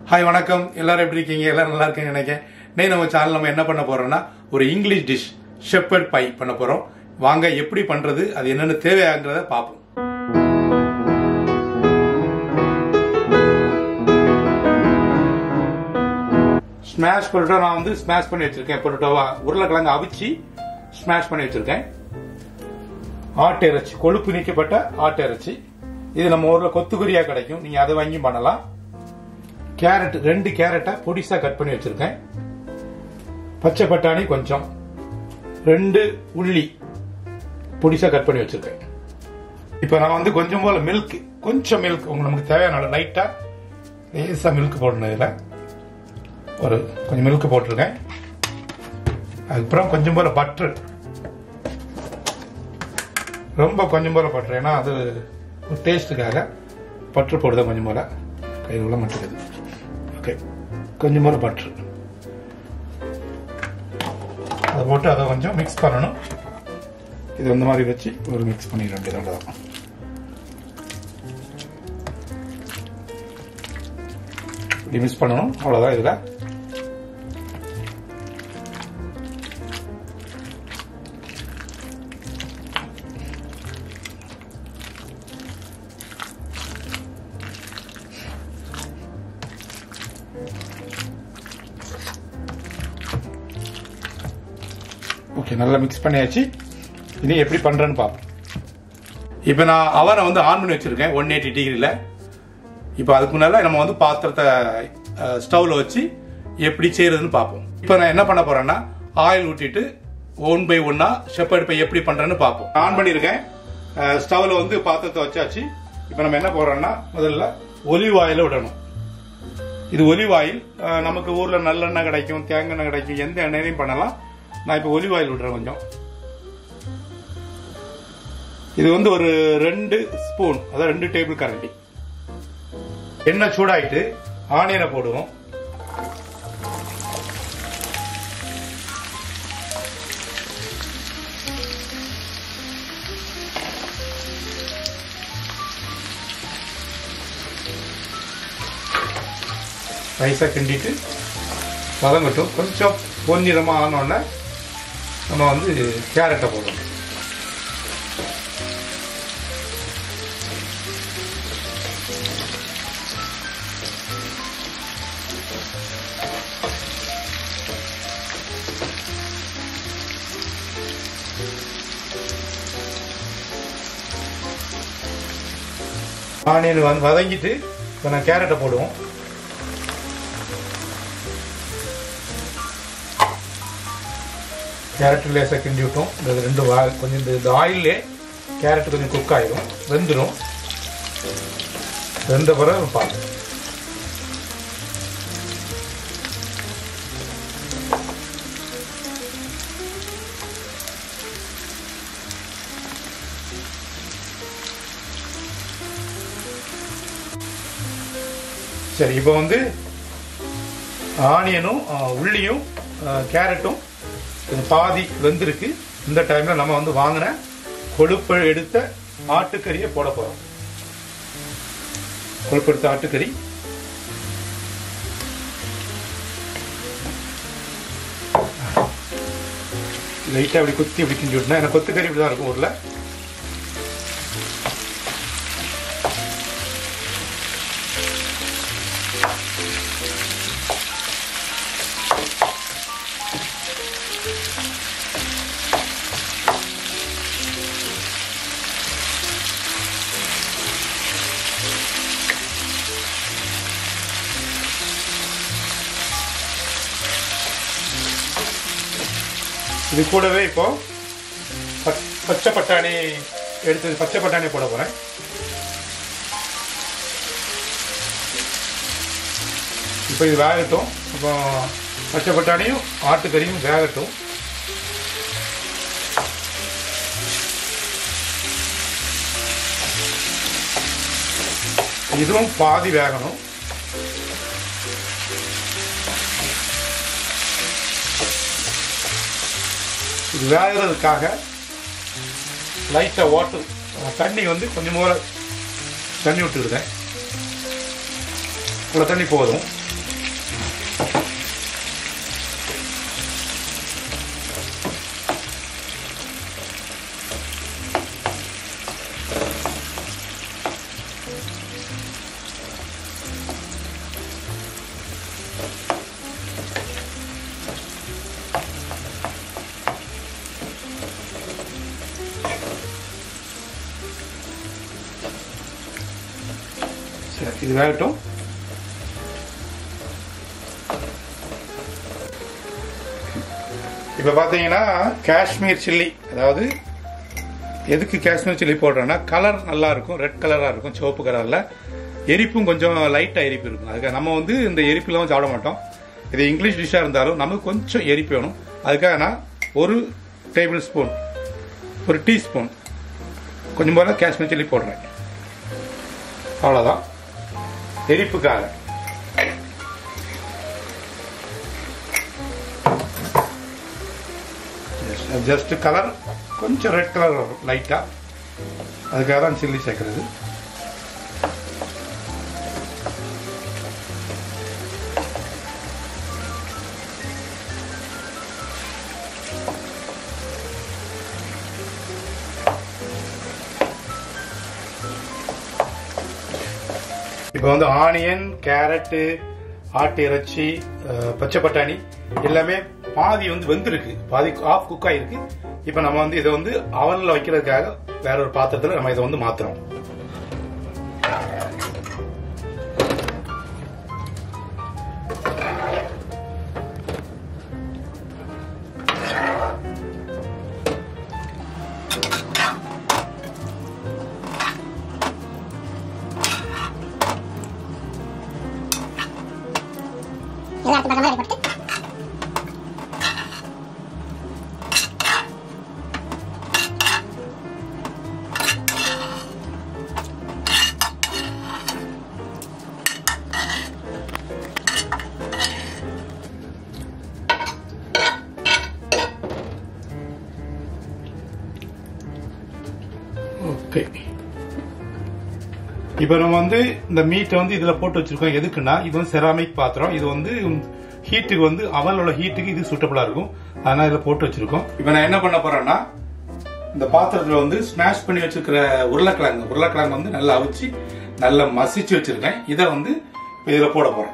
hi வணக்கம் எல்லாரும் எப்படி இருக்கீங்க எல்லாரும் நல்லா இருக்கீங்க நினைக்கிறேன் இன்னைக்கு நம்ம சேனல் நம்ம என்ன பண்ண போறோம்னா ஒரு இங்கிலீஷ் டிஷ் ஷெப்பர்ட் பை பண்ண போறோம் வாங்க எப்படி பண்றது அது என்னென்ன தேவையாங்கிறத பார்ப்போம் ஸ்மாஷ் பொட்டேட்டோ நான் வந்து ஸ்மாஷ் பண்ணி வச்சிருக்கேன் பொட்டேட்டோவா உருளைக்கிழங்கு அவிச்சு ஸ்மாஷ் பண்ணி வச்சிருக்கேன் ஆட்டு இறைச்சி கொழுப்பு நீக்கப்பட்ட ஆட்டு இறைச்சி இது நம்ம ஊர்ல கொத்துக்குரியா கிடைக்கும் நீங்க அதை வாங்கி பண்ணலாம் கேரட் ரெண்டு கேரட்டை பொடிசா கட் பண்ணி வச்சிருக்கேன் பச்சை பட்டாணி கொஞ்சம் ரெண்டு உள்ளி பொடிசா கட் பண்ணி வச்சிருக்கேன் இப்போ நான் வந்து கொஞ்சம் போல மில்க் கொஞ்சம் மில்க் உங்களுக்கு நமக்கு தேவையான லைட்டா லேசா மில்க் போடணும் இதுல ஒரு கொஞ்சம் மில்க் போட்டிருக்கேன் அதுக்கப்புறம் கொஞ்சம் போல பட்டர் ரொம்ப கொஞ்சம் போல பட்டர் ஏன்னா அது ஒரு டேஸ்ட்டுக்காக பட்டர் போடுதான் கொஞ்சம் போல கை உள்ள மாட்டேங்குது ஓகே கொஞ்சம் போல பட்டர் அதை போட்டு அதை கொஞ்சம் மிக்ஸ் பண்ணணும் இது இந்த மாதிரி வச்சு ஒரு மிக்ஸ் பண்ணிட வேண்டியது அவ்வளோதான் இப்படி மிக்ஸ் பண்ணணும் அவ்வளோதான் இதில் ஓகே நல்லா மிக்ஸ் பண்ணியாச்சு இனி எப்படி பண்றேன்னு பார்ப்போம் இப்போ நான் அவனை வந்து ஆன் பண்ணி வச்சிருக்கேன் ஒன் எயிட்டி டிகிரியில் இப்போ அதுக்கு முன்னால நம்ம வந்து பாத்திரத்தை ஸ்டவ்ல வச்சு எப்படி செய்யறதுன்னு பார்ப்போம் இப்போ நான் என்ன பண்ண போறேன்னா ஆயில் ஊற்றிட்டு ஒன் பை ஒன்னா ஷெப்பர்ட் பை எப்படி பண்றேன்னு பார்ப்போம் ஆன் பண்ணியிருக்கேன் ஸ்டவ்ல வந்து பாத்திரத்தை வச்சாச்சு இப்போ நம்ம என்ன போறோம்னா முதல்ல ஒலிவ் ஆயில விடணும் இது ஒலிவ் ஆயில் நமக்கு ஊர்ல நல்லெண்ணெய் கிடைக்கும் தேங்காய் எண்ணெய் கிடைக்கும் எந்த எண்ணெயிலையும் பண்ணலாம் நான் இப்போ ஒலிவ் ஆயில் விடுறேன் கொஞ்சம் இது வந்து ஒரு ரெண்டு ஸ்பூன் அதாவது ரெண்டு டேபிள் கரண்டி எண்ணெய் சூடாயிட்டு ஆனியனை போடுவோம் ரைஸாக கிண்டிட்டு வதங்கட்டும் கொஞ்சம் பொன்னிறமாக ஆனோடனே நம்ம வந்து கேரட்டை போடணும் ஆனியன் வந்து வதங்கிட்டு இப்போ நான் கேரட்டை போடுவோம் கேரட் லேசாக கிண்டி விட்டோம் இந்த ரெண்டு வா கொஞ்சம் இந்த இந்த ஆயிலே கேரட் கொஞ்சம் குக் ஆயிரும் வெந்துடும் வெந்த பிறகு பார்ப்போம் சரி இப்போ வந்து ஆனியனும் உள்ளியும் கேரட்டும் இது பாதி வெந்திருக்கு இந்த டைம்ல நம்ம வந்து வாங்கின கொழுப்பு எடுத்த ஆட்டுக்கறியை போட போறோம் கொழுப்பு எடுத்த ஆட்டுக்கறி லைட்டா அப்படி குத்தி அப்படி கிண்டி விட்டுனா எனக்கு கொத்துக்கறி இப்படிதான் இருக்கும் ஊர்ல இது கூடவே இப்போ பச்சை பட்டாணி எடுத்து பச்சை பட்டாணி போட போறேன் இப்போ இது வேகட்டும் இப்போ பச்சை பட்டாணியும் ஆட்டுக்கறியும் வேகட்டும் இதுவும் பாதி வேகணும் இது வேகிறதுக்காக லைட்டாக வாட்டர் தண்ணி வந்து கொஞ்சம் போல தண்ணி விட்டுருக்கேன் இவ்வளோ தண்ணி போதும் இது வேகட்டும் இப்போ பார்த்தீங்கன்னா காஷ்மீர் சில்லி அதாவது எதுக்கு காஷ்மீர் சில்லி போடுறோன்னா கலர் நல்லா இருக்கும் ரெட் கலராக இருக்கும் சிவப்பு கலரில் எரிப்பும் கொஞ்சம் லைட்டாக எரிப்பு இருக்கும் அதுக்காக நம்ம வந்து இந்த எரிப்புலாம் சாப்பிட மாட்டோம் இது இங்கிலீஷ் டிஷ்ஷாக இருந்தாலும் நமக்கு கொஞ்சம் எரிப்பு வேணும் அதுக்காக நான் ஒரு டேபிள் ஸ்பூன் ஒரு டீஸ்பூன் கொஞ்சம் போல காஷ்மீர் சில்லி போடுறேன் அவ்வளோதான் எரிப்புக்காக ஜஸ்ட் கலர் கொஞ்சம் ரெட் கலர் வரும் லைட்டாக அதுக்காக தான் சில்லி சேர்க்கறது இப்போ வந்து ஆனியன் கேரட்டு ஆட்டு இறைச்சி அஹ், பச்சை பட்டாணி எல்லாமே பாதி வந்து வெந்திருக்கு பாதி ஆஃப் குக் ஆயிருக்கு இப்போ நம்ம வந்து இதை வந்து அவனில் வைக்கிறதுக்காக வேற ஒரு பாத்திரத்தில் நம்ம இதை வந்து மாத்துறோம் எல்லாத்துக்கும் பக்கம் மாதிரி போட்டு ஓகே இப்போ நம்ம வந்து இந்த மீட்டை வந்து இதுல போட்டு வச்சிருக்கோம் எதுக்குன்னா இது வந்து செராமிக் பாத்திரம் இது வந்து ஹீட்டுக்கு வந்து அவனோட ஹீட்டுக்கு இது சூட்டபிளா இருக்கும் அதனால இதுல போட்டு வச்சிருக்கோம் இப்போ நான் என்ன பண்ண போறேன்னா இந்த பாத்திரத்துல வந்து ஸ்மாஷ் பண்ணி வச்சிருக்கிற உருளைக்கிழங்கு உருளைக்கிழங்கு வந்து நல்லா அவிச்சு நல்லா மசிச்சு வச்சிருக்கேன் இதை வந்து இப்ப இதுல போட போறேன்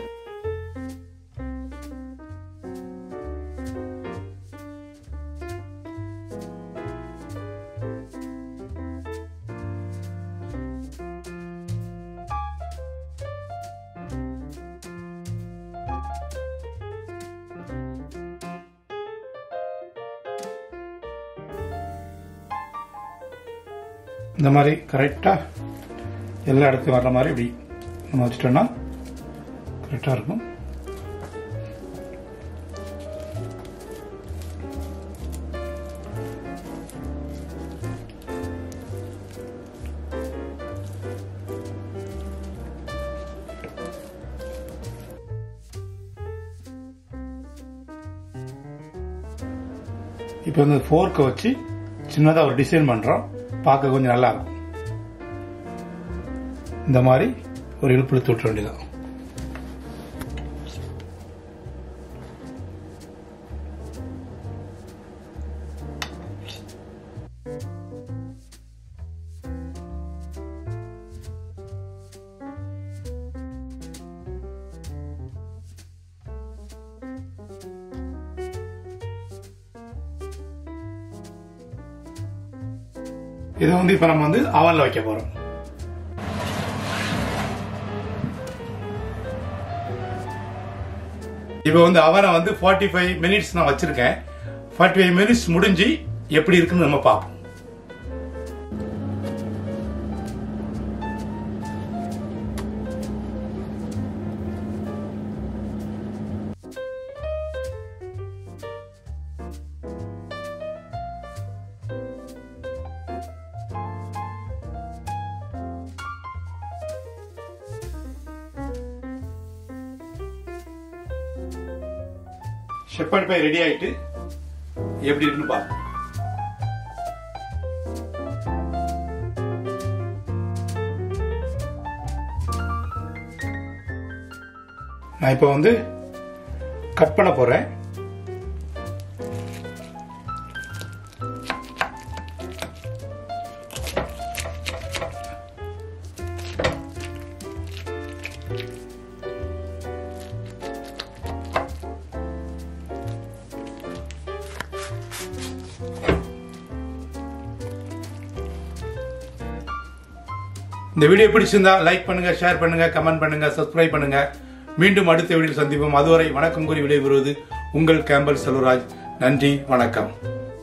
இந்த மாதிரி கரெக்டா எல்லா இடத்துக்கும் வர்ற மாதிரி இப்படி நம்ம வச்சுட்டோம்னா கரெக்டா இருக்கும் இப்போ இந்த ஃபோர்க்கை வச்சு சின்னதாக ஒரு டிசைன் பண்ணுறோம் பார்க்க கொஞ்சம் நல்லா இருக்கும் இந்த மாதிரி ஒரு இழுப்பு இழுத்து விட்டுற வேண்டியதான் இதை வந்து இப்போ நம்ம வந்து அவனில் வைக்க போகிறோம் இப்போ வந்து அவனை வந்து ஃபார்ட்டி ஃபைவ் மினிட்ஸ் நான் வச்சிருக்கேன் ஃபார்ட்டி ஃபைவ் மினிட்ஸ் முடிஞ்சு எப்படி இருக்குன்னு நம்ம பார்ப்போம் ஷெப்பர்ட் பை ரெடி ஆயிட்டு எப்படி இருக்குன்னு பார்ப்போம் நான் இப்போ வந்து கட் பண்ண போறேன் இந்த வீடியோ பிடிச்சிருந்தா லைக் பண்ணுங்க ஷேர் பண்ணுங்க கமெண்ட் பண்ணுங்க சப்ஸ்கிரைப் பண்ணுங்க மீண்டும் அடுத்த வீடியோவில் சந்திப்போம் அதுவரை வணக்கம் கூறி விடைபெறுவது உங்கள் கேம்பல் செல்வராஜ் நன்றி வணக்கம்